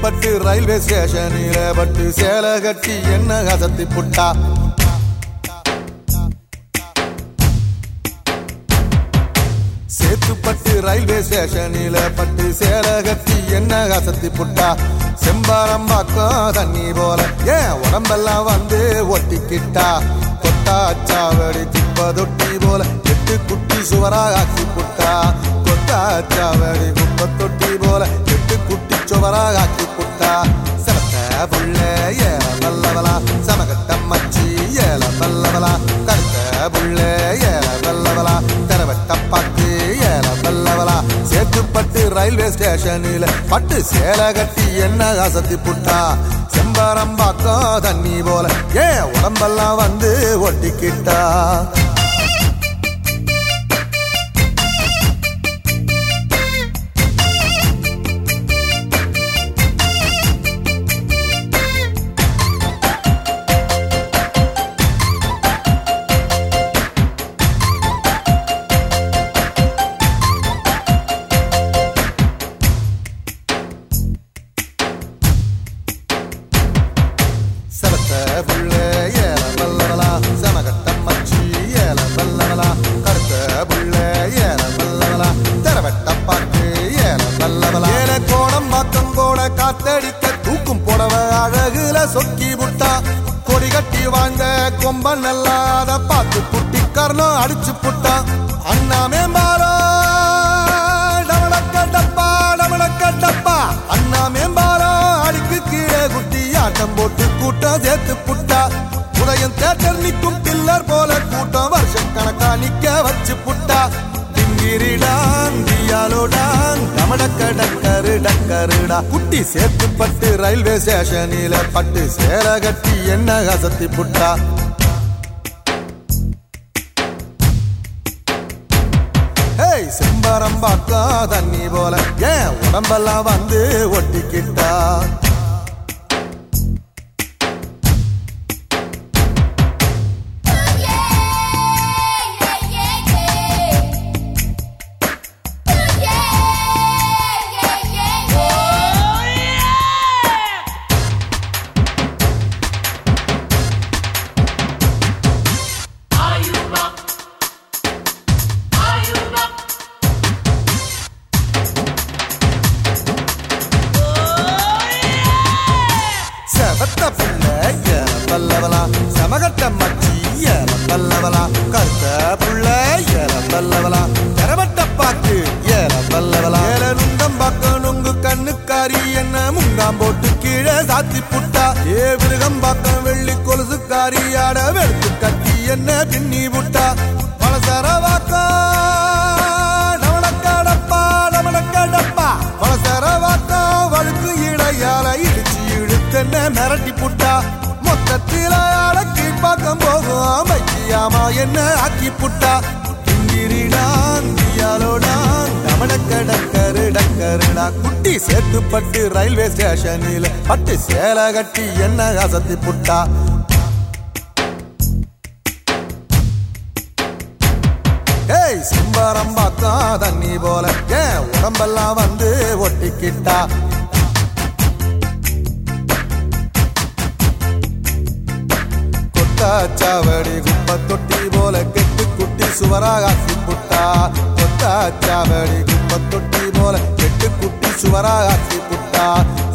Chetpet railway ஸ்டேஷனில பட்டு சேலை கட்டி என்ன கசத்தி புட்டா சேத்துப்பட்டு ரயில்வே ஸ்டேஷனில பட்டு சேலை கட்டி என்ன கசத்தி புட்டா செம்பாரம் பாக்கம் தண்ணி போல ஏன் உடம்பெல்லாம் வந்து ஒட்டிக்கிட்டா கொட்டா சாவடி திப்ப தொட்டி போல எட்டு குட்டி சுவரா ஆக்கி புட்டா கொட்டா சாவடி குப்ப தொட்டி போல எட்டு குட்டி சுவரா ஆக்கி புட்டா சமத்த புள்ள ஏல வல்லவலா சமகட்ட மச்சி ஏல வல்லவலா கருத்த புள்ள ஏல வல்லவலா தரவட்ட பாக்கு ஏல வல்லவலா சேத்துப்பட்டு ரயில்வே ஸ்டேஷனில் பட்டு சேலை கட்டி என்ன அசத்தி புட்டா செம்பரம் பாக்கம் தண்ணி போல ஏன் உடம்பெல்லாம் வந்து ஒட்டிக்கிட்டா சரத்த புள்ள ஏல வல்லவலா சமகட்ட மச்சி ஏல வல்லவலா கருத்த புள்ள ஏல வல்லவலா தெரவட்ட பாட்டு ஏல வல்லவலா ஏல கோணம் மாக்கம் கோட காத்தடிக்க தூக்கும் புடவ அழகுல சொக்கி புட்டா கொடி கட்டி வாழ்ந்த கொம்பன் அல்லாத பார்த்து புட்டி கர்ணம் அடிச்சு புட்டா அண்ணா மேம்பாலோ டமடக்க டப்பா டமடக்க டப்பா அண்ணா மேம்பாலோ அடிக்கு கீழே குட்டி ஆட்டம் போட்டு கூட்டம் சேர்த்து புட்டா உதயம் தேட்டர் நிற்கும் பில்லர் போல கூட்டம் வருஷம் கணக்கா நிக்க வச்சு புட்டா டிங்கிரிடாங் டியாலோடாங் டமடக்க டக்கரு டக்கருடா குட்டி சேர்த்து பட்டு ரயில்வே ஸ்டேஷனில பட்டு சேலை கட்டி என்ன கசத்தி புட்டா ஹேய் செம்பரம் பாக்கா தண்ணி போல ஏன் உடம்பெல்லாம் வந்து ஒட்டிக்கிட்டா செவத்த புள்ள ஏல பல்லவலா சமகட்ட மச்சி ஏல பல்லவலா கருத்த புள்ள ஏல பல்லவலா கரவட்ட பாக்கு ஏல பல்லவலா ஏல நுங்கம் பாக்க நுங்கு கண்ணுக்காரி என்ன முங்காம் போட்டு கீழே சாத்தி புட்டா ஏ விருகம் பாக்க வெள்ளி கொலுசுக்காரி ஆட வெளுத்து கட்டி என்ன பின்னி புட்டா பலசர வாக்கா டமடக்கடப்பா டமடக்கடப்பா பலசர வாக்கா வழுக்கு இடையால இடிச்சு இழுத்தென்ன மிரட்டி புட்டா மொத்தத்தில அடக்கி பக்கம் போகும் வைக்கியாமா என்ன ஆக்கி புட்டா கிங்கிரிடாங்கியாலோடாங் டமடக்கடக்கரு டக்கருடா குட்டி சேர்த்து பட்டு ரயில்வே ஸ்டேஷனில் பட்டு சேலை கட்டி என்ன அசத்தி புட்டா ஏய் சிம்பரம் பார்த்தா தண்ணி போல ஏன் உடம்பெல்லாம் வந்து ஒட்டிக்கிட்டா கொத்தாச்சாவடி குப்ப தொட்டி போல கெட்டு குட்டி சுவராக ஆக்கி புட்டா கொத்தாச்சாவடி குப்ப தொட்டி போல கெட்டு குட்டி சுவராக ஆக்கி புட்டா